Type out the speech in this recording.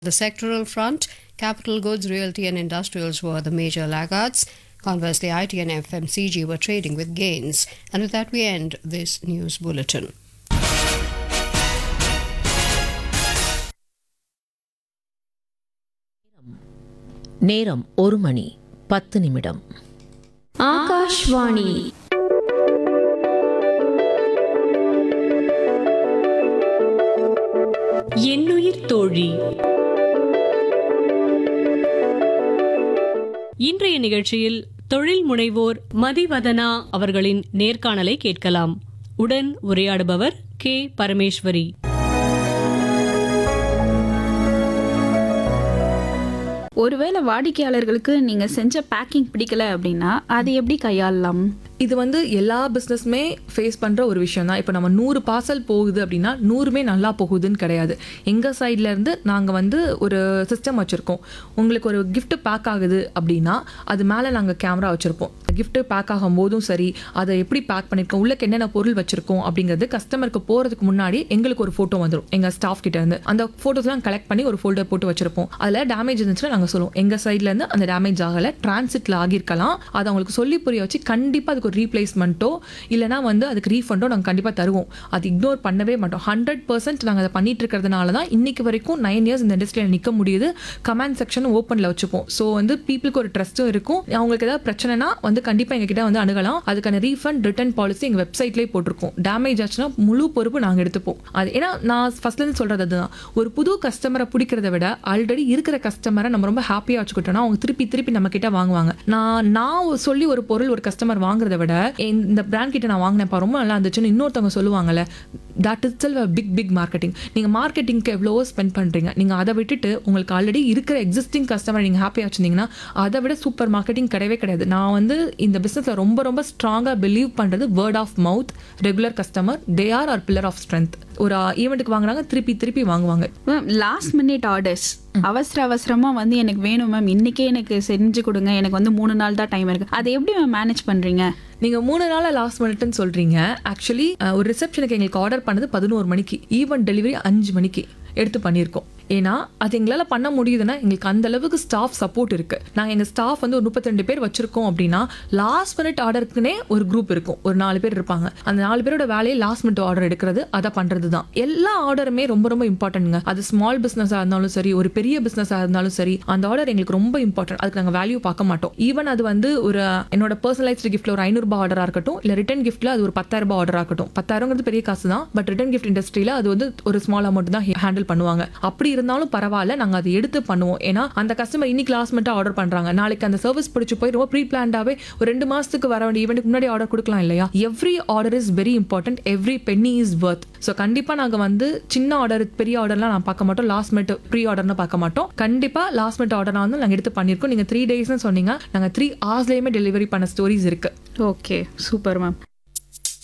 The sectoral front, capital goods, realty, and industrials were the major laggards. Conversely, IT and FMCG were trading with gains. And with that, we end this news bulletin. நேரம் ஒரு மணி பத்து நிமிடம் ஆகாஷ்வாணி என்னுயிர் தோழி இன்றைய நிகழ்ச்சியில் தொழில் முனைவோர் மதிவதனா அவர்களின் நேர்காணலை கேட்கலாம் உடன் உரையாடுபவர் கே பரமேஸ்வரி ஒருவேளை வாடிக்கையாளர்களுக்கு நீங்க செஞ்ச பேக்கிங் பிடிக்கல அப்படின்னா அதை எப்படி கையாளலாம் இது வந்து எல்லா பிஸ்னஸுமே ஃபேஸ் பண்ணுற ஒரு விஷயம் தான் இப்போ நம்ம நூறு பார்சல் போகுது அப்படின்னா நூறுமே நல்லா போகுதுன்னு கிடையாது எங்கள் சைட்லேருந்து நாங்கள் வந்து ஒரு சிஸ்டம் வச்சுருக்கோம் உங்களுக்கு ஒரு gift பேக் ஆகுது அப்படின்னா அது மேலே நாங்கள் கேமரா வச்சுருப்போம் gift பேக் ஆகும் போதும் சரி அதை எப்படி பேக் பண்ணியிருக்கோம் உள்ளக்கு என்னென்ன பொருள் வச்சுருக்கோம் அப்படிங்கிறது கஸ்டமருக்கு போகிறதுக்கு முன்னாடி எங்களுக்கு ஒரு ஃபோட்டோ வந்துடும் எங்கள் ஸ்டாஃப் கிட்ட இருந்து அந்த ஃபோட்டோஸ்லாம் கலெக்ட் பண்ணி ஒரு ஃபோல்டர் போட்டு வச்சுருப்போம் அதில் டேமேஜ் இருந்துச்சுன்னா நாங்கள் சொல்லுவோம் எங்கள் சைட்லேருந்து அந்த டேமேஜ் ஆகலை டிரான்சிட்டில் ஆகியிருக்கலாம் அதை அவங்களுக்கு சொல்லி புரிய வச்சு கண்டிப்பாக அதுக்கு ஒரு ரீப்ளேஸ்மெண்ட்டோ இல்லைனா வந்து அதுக்கு ரீஃபண்டோ நாங்கள் கண்டிப்பாக தருவோம் அது இக்னோர் பண்ணவே மாட்டோம் ஹண்ட்ரட் பர்சன்ட் நாங்கள் அதை பண்ணிட்டு இருக்கிறதுனால தான் இன்னைக்கு வரைக்கும் நைன் இயர்ஸ் இந்த இண்டஸ்ட்ரியில் நிற்க முடியுது கமெண்ட் செக்ஷன் ஓப்பனில் வச்சுப்போம் ஸோ வந்து பீப்புளுக்கு ஒரு ட்ரஸ்ட்டும் இருக்கும் அவங்களுக்கு ஏதாவது பிரச்சனைனா வந்து கண்டிப்பாக எங்ககிட்ட வந்து அணுகலாம் அதுக்கான ரீஃபண்ட் ரிட்டர்ன் பாலிசி எங்கள் வெப்சைட்லேயே போட்டிருக்கோம் டேமேஜ் ஆச்சுன்னா முழு பொறுப்பு நாங்கள் எடுத்துப்போம் அது ஏன்னா நான் ஃபர்ஸ்ட்லேருந்து சொல்கிறது அதுதான் ஒரு புது கஸ்டமரை பிடிக்கிறத விட ஆல்ரெடி இருக்கிற கஸ்டமரை நம்ம ரொம்ப ஹாப்பியாக வச்சுக்கிட்டோம்னா அவங்க திருப்பி திருப்பி நம்ம கிட்ட வாங்குவாங்க நான் நான் சொல்லி ஒரு பொருள் ஒரு கஸ்டமர் வாங்குறத விட இந்த பிராண்ட் கிட்ட நான் வாங்கினேன்ப்பா ரொம்ப நல்லா இருந்துச்சுன்னு இன்னொருத்தவங்க சொல்லுவாங்கல்ல that itself big big marketing நீங்கள் மார்க்கெட்டிங்க்கு எவ்வளவோ ஸ்பெண்ட் பண்ணுறீங்க நீங்கள் அதை விட்டுட்டு உங்களுக்கு ஆல்ரெடி இருக்கிற எக்ஸிஸ்டிங் கஸ்டமர் நீங்கள் ஹாப்பியாக வச்சுருந்தீங்கன்னா அதை விட சூப்பர் மார்க்கெட்டிங் கிடையவே கிடையாது நான் வந்து இந்த பிஸ்னஸில் ரொம்ப ரொம்ப ஸ்ட்ராங்காக பிலீவ் பண்ணுறது word of mouth regular customer they are are pillar of strength ஒரு ஈவெண்ட்டுக்கு வாங்குறாங்க திருப்பி திருப்பி வாங்குவாங்க மேம் லாஸ்ட் மினிட் ஆர்டர்ஸ் அவசர அவசரமா வந்து எனக்கு வேணும் மேம் இன்னைக்கே எனக்கு செஞ்சு கொடுங்க எனக்கு வந்து மூணு நாள் தான் டைம் இருக்கு அதை எப்படி மேம் மேனேஜ் பண்றீங்க நீங்க மூணு நாளா லாஸ்ட் மினிட்னு சொல்றீங்க ஆக்சுவலி ஒரு ரிசப்ஷனுக்கு எங்களுக்கு ஆர்டர் பண்ணது பதினோரு மணிக்கு ஈவெண்ட் டெலிவரி அஞ்சு மணிக்கு எடுத்து பண்ணியிருக்கோம் ஏன்னா அது எங்களால் பண்ண முடியுதுன்னா எங்களுக்கு அந்த அளவுக்கு ஸ்டாஃப் சப்போர்ட் இருக்கு நாங்கள் எங்கள் ஸ்டாஃப் வந்து ஒரு முப்பத்திரெண்டு பேர் வச்சிருக்கோம் அப்படின்னா லாஸ்ட் மினிட் ஆர்டருக்குனே ஒரு குரூப் இருக்கும் ஒரு நாலு பேர் இருப்பாங்க அந்த நாலு பேரோட வேலையை லாஸ்ட் மினிட் ஆர்டர் எடுக்கிறது அதை பண்ணுறது தான் எல்லா ஆர்டருமே ரொம்ப ரொம்ப இம்பார்ட்டன்ட்ங்க அது ஸ்மால் பிஸ்னஸாக இருந்தாலும் சரி ஒரு பெரிய பிஸ்னஸாக இருந்தாலும் சரி அந்த ஆர்டர் எங்களுக்கு ரொம்ப இம்பார்ட்டன்ட் அதுக்கு நாங்கள் வேல்யூ பார்க்க மாட்டோம் ஈவன் அது வந்து ஒரு என்னோட பர்சனலைஸ்டு கிஃப்ட்ல ஒரு ஐநூறுபா ஆர்டராக இருக்கட்டும் இல்லை ரிட்டன் கிஃப்ட்ல அது ஒரு பத்தாயிரம் ரூபாய் ஆர்டராக இருக்கட்டும் பத்தாயிரங்கிறது பெரிய காசு தான் பட் ரிட்டன் கிஃப்ட் இண்டஸ்ட்ரியில் அது வந்து ஒரு ஸ்மால் அமௌண்ட் தான் ஹேண்டில் பண்ணுவாங்க அப்படி இருந்தாலும் பரவாயில்ல நாங்கள் அதை எடுத்து பண்ணுவோம் ஏன்னா அந்த கஸ்டமர் இன்னைக்கு லாஸ்ட் மினிட் ஆர்டர் பண்ணுறாங்க நாளைக்கு அந்த சர்வீஸ் பிடிச்சி போய் ரொம்ப ப்ரீ பிளான்டாவே ஒரு ரெண்டு மாசத்துக்கு வர வேண்டிய ஈவெண்ட்டுக்கு முன்னாடி ஆர்டர் கொடுக்கலாம் இல்லையா every order is very important every penny is worth so கண்டிப்பாக நாங்கள் வந்து சின்ன ஆர்டர் பெரிய ஆர்டர்லாம் நான் பார்க்க மாட்டோம் லாஸ்ட் மினிட் ப்ரீ ஆர்டர்னு பார்க்க மாட்டோம் கண்டிப்பாக லாஸ்ட் மினிட் ஆர்டர் வந்து நாங்கள் எடுத்து பண்ணியிருக்கோம் நீங்கள் த்ரீ டேஸ்னு சொன்னீங்க நாங்கள் த்ரீ ஹவர்ஸ்லேயுமே டெலிவரி பண்ண ஸ்டோரிஸ் இருக்கு ஓகே சூப்பர் மேம்